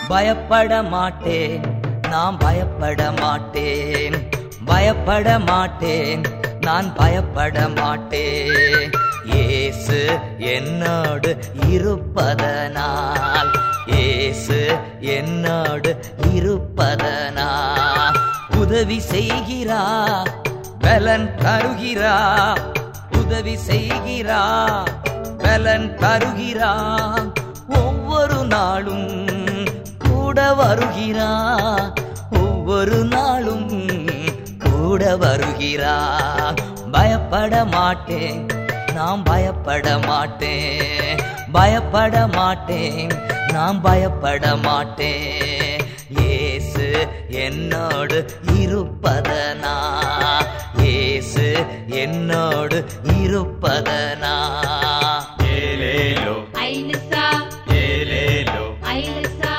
பயப்பட மாட்டேன் நான் பயப்பட மாட்டேன் பயப்பட மாட்டேன் நான் பயப்பட மாட்டேன் இயேசு என்னோடு இருப்பதனால் இயேசு என்னோடு இருப்பதனால் உதவி செய்கிறா பலன் தருகிறா உதவி செய்கிறா பலன் தருகிறா ஒவ்வொரு நாளும் கூட வருகிறா ஒவ்வொரு நாளும் கூட வருகிறா பயப்பட மாட்டேன் நான் பயப்பட மாட்டேன் பயப்பட மாட்டேன் நான் பயப்பட மாட்டேன் இயேசு என்னோடு இருப்பதனா இயேசு என்னோடு இருப்பதனா ஏலேலோ ஐலசா ஏலேலோ ஐலசா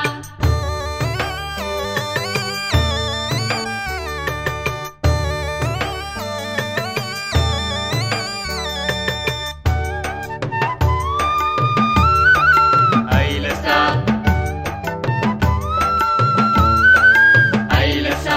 ஐலசா ஐலசா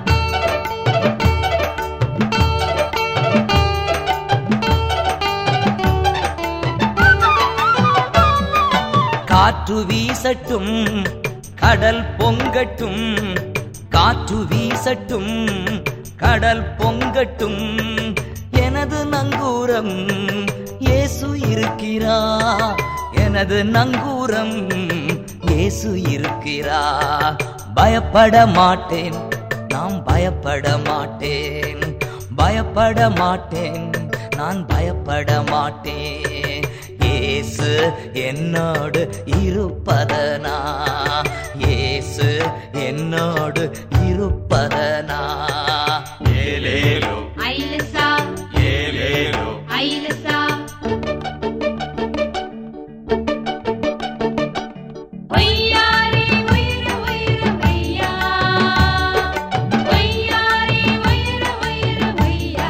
காற்று வீசட்டும் கடல் பொங்கட்டும் காற்று வீசட்டும் கடல் பொங்கட்டும் எனது நங்கூரம் இயேசு இருக்கிறா எனது நங்கூரம் இயேசு இருக்கிறா பயப்பட மாட்டேன் நான் பயப்பட மாட்டேன் பயப்பட மாட்டேன் நான் பயப்பட மாட்டேன் இயேசு என்னோடு இருப்பதனா இயேசு என்னோடு இருப்பதனா ஏலேலோ ஐலசா ஏலேலோ ஐலசா ஒய்யாரே ஒய்ர ஒய்ர ஒய்யா ஒய்யாரே ஒய்ர ஒய்ர ஒய்யா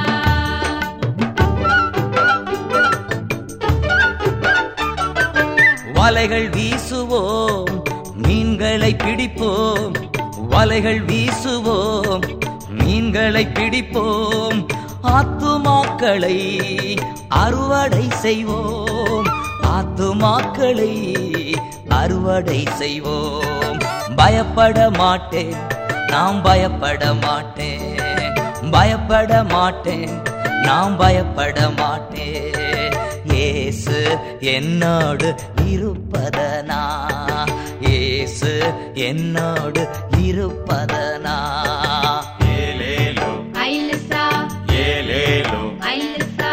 வலைகள் வீசுவோம் மீன்களை பிடிப்போம் வலைகள் வீசுவோம் மீன்களை பிடிப்போம் ஆத்துமாக்களை அறுவடை செய்வோம் ஆத்துமாக்களை அறுவடை செய்வோம் பயப்பட மாட்டேன் நாம் பயப்பட மாட்டேன் பயப்பட மாட்டேன் நாம் பயப்பட மாட்டேன் இயேசு என்னோடு இருப்பதனா இயேசு என்னோடு இருப்பதனா ஏலேலோ ஐலசா ஏலேலோ ஐலசா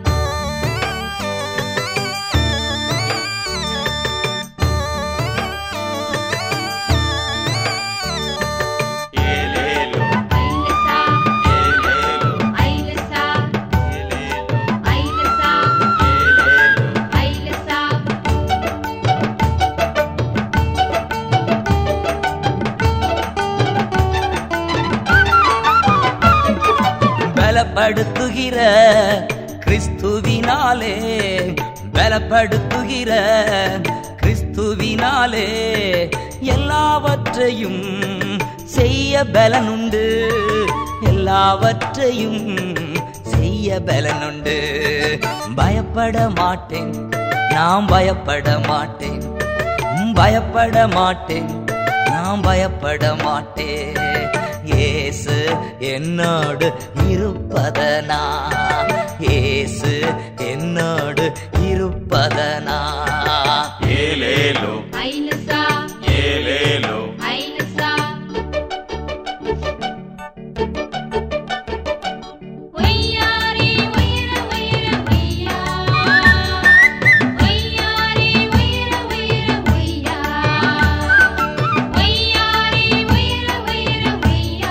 ஏலேலோ ஐலசா ஏலேலோ ஐலசா ஏலேலோ ஐலசா ஏலேலோ ஐலசா பலப்படுத்துகிற கிறிஸ்துவினாலே பலப்படுத்துகிற கிறிஸ்துவினாலே எல்லாவற்றையும் செய்ய பலனுண்டு எல்லாவற்றையும் செய்ய பலனுண்டு பயப்பட மாட்டேன் நான் பயப்பட மாட்டேன் உம், பயப்பட மாட்டேன் நான் பயப்பட மாட்டேன் இயேசு என்னோடு இருப்பதனா இயேசு என்னோடு இருப்பதனா ஏலேலோ ஐலசா ஏலேலோ ஐலசா ஒய்யாரே ஒய்ர ஒய்ர ஒய்யா ஒய்யாரே ஒய்ர ஒய்ர ஒய்யா ஒய்யாரே ஒய்ர ஒய்ர ஒய்யா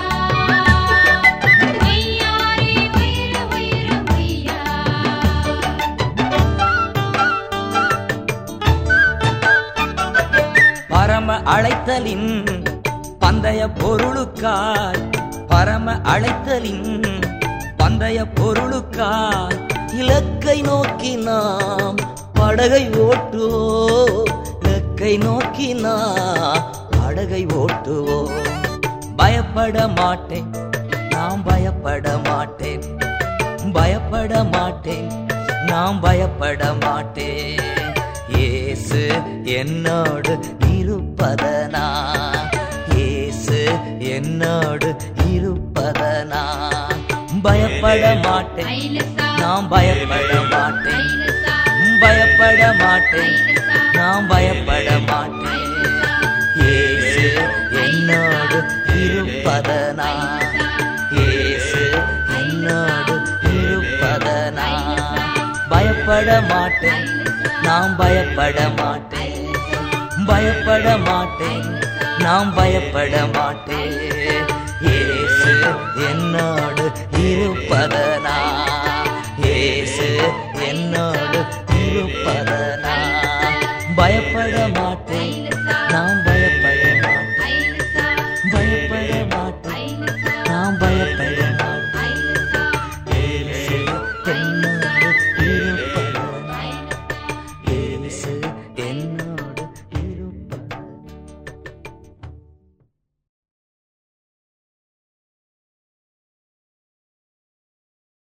ஒய்யாரே ஒய்ர ஒய்ர ஒய்யா பரம அழைத்தலின் பந்தய பொருளுக்காய் பரம அழைத்தலின் பந்தய பொருளுக்காய் இலக்கை நோக்கி நாம் படகை ஓட்டுவோ இலக்கை நோக்கி நாம் படகை ஓட்டுவோம் பயப்பட மாட்டேன் நான் பயப்பட மாட்டேன் பயப்பட மாட்டேன் நான் பயப்பட மாட்டேன் இயேசு என்னோடு இருப்பதனா இயேசு என்னோடு இருப்பதனா பயப்பட மாட்டேன் ஐலசா நான் பயப்பட மாட்டேன் ஐலசா பயப்பட மாட்டேன் ஐலசா நான் பயப்பட மாட்டேன் இயேசு என்னோடு இருப்பதனா இயேசு என்னோடு இருப்பதனா பயப்பட மாட்டேன் நான் பயப்பட மாட்டேன் பயப்பட மாட்டேன் நான் பயப்பட மாட்டேன் இயேசு என்னோடு இருப்பதனா இயேசு என்னோடு இருப்பதனா பயப்பட மாட்டேன்